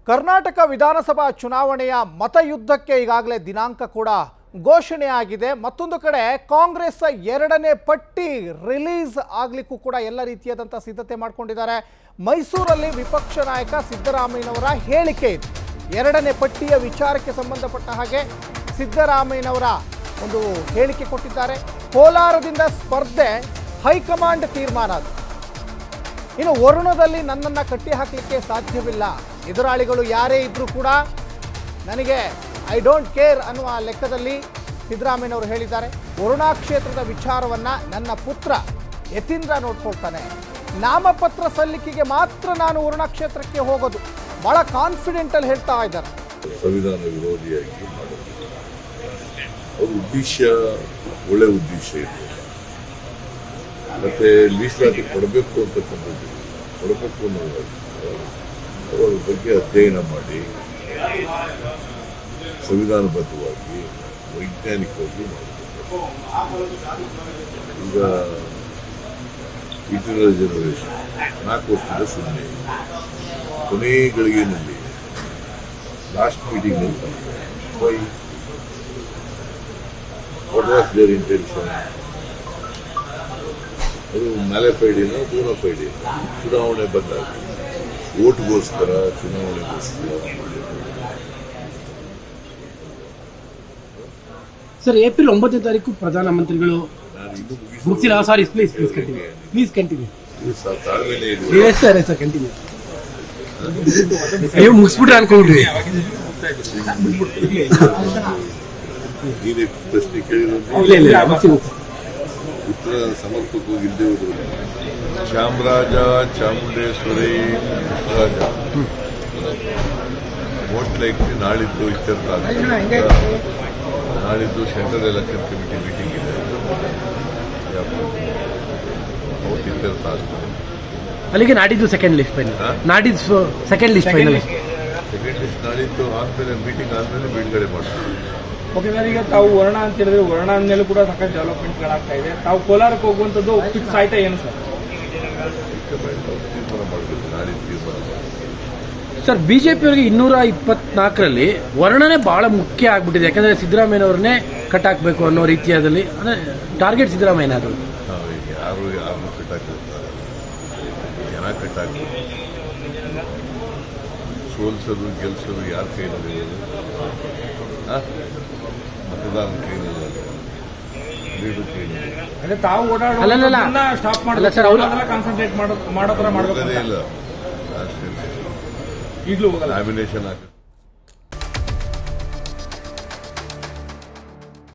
ಕರ್ನಾಟಕ ವಿಧಾನಸಭಾ ಚುನಾವಣೆಯ ಮತಯುದ್ಧಕ್ಕೆ ಈಗಾಗಲೇ ದಿನಾಂಕ ಕೂಡ ಘೋಷಣೆ ಆಗಿದೆ ಮತ್ತೊಂದು ಕಡೆ ಕಾಂಗ್ರೆಸ್ ಎರಡನೇ ಪಟ್ಟಿ ರಿಲೀಸ್ ಆಗ್ಲಿಕ್ಕೂ ಕೂಡ ಎಲ್ಲ ರೀತಿಯಾದಂಥ ಸಿದ್ಧತೆ ಮಾಡ್ಕೊಂಡಿದ್ದಾರೆ ಮೈಸೂರಲ್ಲಿ ವಿಪಕ್ಷ ನಾಯಕ ಸಿದ್ದರಾಮಯ್ಯನವರ ಹೇಳಿಕೆ ಇದೆ ಎರಡನೇ ಪಟ್ಟಿಯ ವಿಚಾರಕ್ಕೆ ಸಂಬಂಧಪಟ್ಟ ಹಾಗೆ ಸಿದ್ದರಾಮಯ್ಯನವರ ಒಂದು ಹೇಳಿಕೆ ಕೊಟ್ಟಿದ್ದಾರೆ ಕೋಲಾರದಿಂದ ಸ್ಪರ್ಧೆ ಹೈಕಮಾಂಡ್ ತೀರ್ಮಾನ ಅದು ಇನ್ನು ವರುಣದಲ್ಲಿ ನನ್ನನ್ನು ಕಟ್ಟಿ ಹಾಕಲಿಕ್ಕೆ ಸಾಧ್ಯವಿಲ್ಲ ಎದುರಾಳಿಗಳು ಯಾರೇ ಇದ್ರೂ ಕೂಡ ನನಗೆ ಐ ಡೋಂಟ್ ಕೇರ್ ಅನ್ನುವ ಲೆಕ್ಕದಲ್ಲಿ ಸಿದ್ದರಾಮಯ್ಯನವರು ಹೇಳಿದ್ದಾರೆ ವರುಣಾ ಕ್ಷೇತ್ರದ ವಿಚಾರವನ್ನ ನನ್ನ ಪುತ್ರ ಯತೀಂದ್ರ ನೋಡ್ಕೊಳ್ತಾನೆ ನಾಮಪತ್ರ ಸಲ್ಲಿಕೆಗೆ ಮಾತ್ರ ನಾನು ವರುಣಾ ಕ್ಷೇತ್ರಕ್ಕೆ ಹೋಗೋದು ಬಹಳ ಕಾನ್ಫಿಡೆಂಟ್ ಅಲ್ಲಿ ಹೇಳ್ತಾ ಇದ್ದಾರೆ ಸಂವಿಧಾನ ವಿರೋಧಿಯಾಗಿ ಮಾಡೋದು ಅವ್ರ ಉದ್ದೇಶ ಒಳ್ಳೆ ಉದ್ದೇಶ ಇದೆ ಮತ್ತೆ ಮೀಸಲಾತಿ ಕೊಡಬೇಕು ಅಂತಕ್ಕಂಥದ್ದು ಕೊಡಬೇಕು ಅನ್ನೋದು ಅವರ ಬಗ್ಗೆ ಅಧ್ಯಯನ ಮಾಡಿ ಸಂವಿಧಾನಬದ್ಧವಾಗಿ ವೈಜ್ಞಾನಿಕವಾಗಿ ಮಾಡಬೇಕು ಈಗ ಇತರ ಜನರೇಷನ್ ನಾಲ್ಕು ವರ್ಷದ ಸುಮ್ಮನೆ ಕೊನೆ ಗಳಿಗೆನಲ್ಲಿ ಲಾಸ್ಟ್ ಮೀಟಿಂಗ್ನಲ್ಲಿ why what was there intention ಅದು ಮ್ಯಾಲೆಫೈಡಿನ ಬೋನಫೈಡಿ ಚುನಾವಣೆ ಬಂದಾಗ ಓಟ್ಗೋಸ್ಕರ ಚುನಾವಣೆಗೋಸ್ಕರ ಸರ್ ಏಪ್ರಿಲ್ ಒಂಬತ್ತನೇ ತಾರೀಕು ಪ್ರಧಾನಮಂತ್ರಿಗಳು ನಾನು ಇನ್ನೂ ಮುಗಿಸಿಲ್ಲ sorry please please continue please continue ಮುಗಿಸ ತಾಳ್ಮೆನೇ ಇದೆ ಎಸ್ ಸರ್ ಸರ್ ಕಂಟಿನ್ಯೂ ಅಯ್ಯೋ ಮುಗಿಸ್ಬಿಟ್ರೆ ಅನ್ಕೊಂಡ್ರಿ ನೀನೇ ಪ್ರಶ್ನೆ ಕೇಳಿರೋದು ಇಲ್ಲ ಇಲ್ಲ ಮುಗಿಸಿ ಮುಗಿಸಿ. ಉತ್ತರ ಸಮರ್ಪಕವಾಗಿ ಇಲ್ಲದೆ ಹೋದ್ರು ಚಾಮರಾಜ ಚಾಮುಂಡೇಶ್ವರಿ ರಾಜ ಮೋಸ್ಟ್ ಲೈಕ್ಲಿ ನಾಳಿದ್ದು ಇತ್ಯರ್ಥ ಆಗುತ್ತೆ. ನಾಳಿದ್ದು ಸೆಂಟ್ರಲ್ ಎಲೆಕ್ಷನ್ ಕಮಿಟಿ ಮೀಟಿಂಗ್ ಇದೆ ಅವತ್ತು ಇತ್ಯರ್ಥ ಆಗ್ತದೆ ಅಲ್ಲಿಗೆ ನಾಡಿದ್ದು ಸೆಕೆಂಡ್ ಲಿಸ್ಟ್ ಫೈನಲ್ ಹಾ? ನಾಡಿದ್ದು second list final second list ನಾಳಿದ್ದು ಆದ್ಮೇಲೆ ಮೀಟಿಂಗ್ ಆದ್ಮೇಲೆ ಬಿಡುಗಡೆ ಮಾಡ್ತಾರೆ ಓಕೆ ಸರ್ ಈಗ ತಾವು ವರ್ಣ ಅಂತ ಹೇಳಿದ್ರೆ ವರ್ಣ ಅಂದ್ಮೇಲೂ ಕೂಡ ಸಾಕಷ್ಟು ಡೆವಲಪ್ಮೆಂಟ್ಗಳಾಗ್ತಾ ಇದೆ ತಾವು ಕೋಲಾರಕ್ಕೆ ಹೋಗುವಂಥದ್ದು ಫಿಕ್ಸ್ ಆಯ್ತಾ ಏನು ಸರ್ ಹೈಕಮಾಂಡ್ ಅವ್ರು ತೀರ್ಮಾನ ಮಾಡಬೇಕು ನಾಳಿದ್ದು ತೀರ್ಮಾನ ಮಾಡಬೇಕು ಸರ್ ಬಿಜೆಪಿಯವರಿಗೆ ಇನ್ನೂರ ಇಪ್ಪತ್ನಾಲ್ಕರಲ್ಲಿ ವರ್ಣನೆ ಬಹಳ ಮುಖ್ಯ ಆಗ್ಬಿಟ್ಟಿದೆ ಯಾಕಂದ್ರೆ ಸಿದ್ದರಾಮಯ್ಯನವ್ರನ್ನೇ ಕಟ್ ಹಾಕ್ಬೇಕು ಅನ್ನೋ ರೀತಿಯಾದಲ್ಲಿ ಅಂದ್ರೆ ಟಾರ್ಗೆಟ್ ಸಿದ್ದರಾಮಯ್ಯನ ಅದು ನಾವು ಈಗ ಯಾರು ಯಾರನ್ನು ಕಟ್ಟಾಕಿರ್ತಾರೆ ಜನ ಕಟ್ಟಾಕ್ಬೇಕು ಸೋಲ್ಸೋದು ಗೆಲ್ಸೋದು ಯಾರ ಕೈನಲ್ಲಿ ಇರೋದು ಆ? ಮತದಾರನ ಕೈನಲ್ಲಿ ಲೀಡರ್ ಕೈನಲ್ಲಿ ಅಂದ್ರೆ ತಾವು ಅಲ್ಲಲ್ಲಲ್ಲ. ಓಡಾಡೋದನ್ನ ಸ್ಟಾಪ್ ಅಲ್ಲ ಸರ್, ಅವ್ರು- ಮಾಡೋದನ್ನ ಕಾನ್ಸಂಟ್ರೇಟ್ ಮಾಡೋ ಮಾಡೋ ಥರ ಮಾಡ್ಬೇಕು ಹೋಗೋದೇ ಅಂತ. ಇಲ್ಲ ಅಷ್ಟೇ ಈಗಲೂ ಹೋಗಲ್ಲ ನಾಮಿನೇಷನ್ ಹಾಕಿ